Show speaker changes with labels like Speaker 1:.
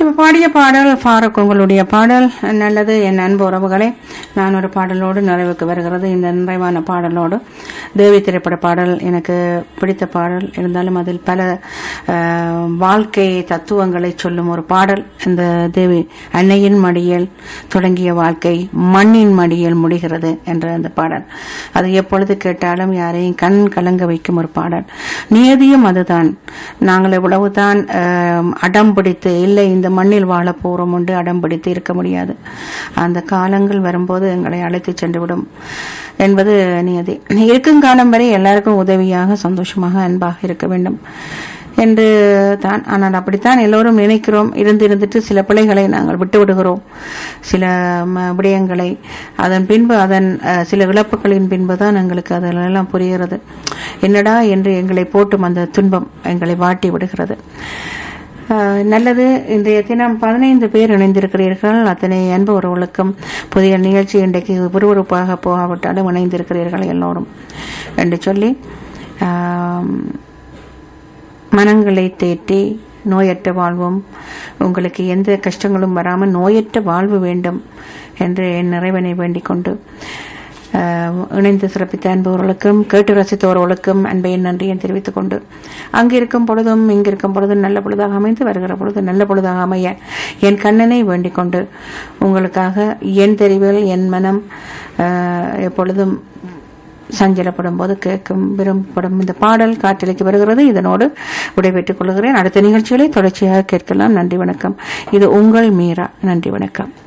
Speaker 1: இப்ப பாடிய பாடல் ஃபாரூக் உங்களுடைய பாடல் நல்லது என் அன்பு உறவுகளே நான் ஒரு பாடலோடு நிறைவுக்கு வருகிறது இந்த நிறைவான பாடலோடு தேவி திரைப்பட பாடல் எனக்கு பிடித்த பாடல் இருந்தாலும் அதில் பல அஹ், வாழ்க்கை தத்துவங்களை சொல்லும் ஒரு பாடல் இந்த தேவி அன்னையின் மடியில் தொடங்கிய வாழ்க்கை மண்ணின் மடியில் முடிகிறது என்ற அந்த பாடல் அது எப்பொழுது கேட்டாலும் யாரையும் கண் கலங்க வைக்கும் ஒரு பாடல் நியதியும் அதுதான் நாங்கள் எவ்வளவுதான் அஹ், அடம் பிடித்து இல்லை இந்த மண்ணில் வாழ போறோம் என்று அடம் பிடித்து இருக்க முடியாது அந்த காலங்கள் வரும்போது எங்களை அழைத்து சென்று விடும் என்பது நியதி இருக்கும் காலம் வரை எல்லாருக்கும் உதவியாக சந்தோஷமாக அன்பாக இருக்க வேண்டும் என்று தான் ஆனால் அப்படித்தான் எல்லோரும் நினைக்கிறோம் இருந்து இருந்துட்டு சில பிழைகளை நாங்கள் விட்டு விடுகிறோம் சில ம, விடயங்களை அதன் பின்பு அதன் அஹ், சில இழப்புகளின் பின்பு தான் எங்களுக்கு அதெல்லாம் புரிகிறது என்னடா என்று எங்களை போட்டும் அந்த துன்பம் எங்களை வாட்டி விடுகிறது அஹ், நல்லது இன்றைய தினம் பதினைந்து பேர் இணைந்திருக்கிறீர்கள் அத்தனை அன்பு உறவுகளுக்கும் புதிய நிகழ்ச்சி இன்றைக்கு விறுவிறுப்பாக போகாவிட்டாலும் இணைந்திருக்கிறீர்கள் எல்லோரும் என்று சொல்லி ஆம், மனங்களை தேற்றி நோயற்ற வாழ்வும் உங்களுக்கு எந்த கஷ்டங்களும் வராமல் நோயற்ற வாழ்வு வேண்டும் என்று என் நிறைவனை வேண்டிக் கொண்டு ஆஹ், இணைந்து சிறப்பித்த அன்பவர்களுக்கும் கேட்டு ரசித்தவர்களுக்கும் அன்பையின் நன்றியை தெரிவித்துக் கொண்டு அங்கிருக்கும் பொழுதும் இங்கிருக்கும் பொழுதும் நல்ல பொழுதாக அமைந்து வருகிற பொழுது நல்ல பொழுதாக அமைய என் கண்ணனை வேண்டிக் கொண்டு உங்களுக்காக என் தெரிவில் என் மனம் ஆஹ், எப்பொழுதும் சஞ்சலப்படும் போது கேட்கும் விரும்பப்படும் இந்த பாடல் காற்றலைக்கு வருகிறது இதனோடு விடைபெற்றுக் கொள்கிறேன் அடுத்த நிகழ்ச்சிகளை தொடர்ச்சியாக கேட்கலாம் நன்றி வணக்கம் இது உங்கள் மீரா நன்றி வணக்கம்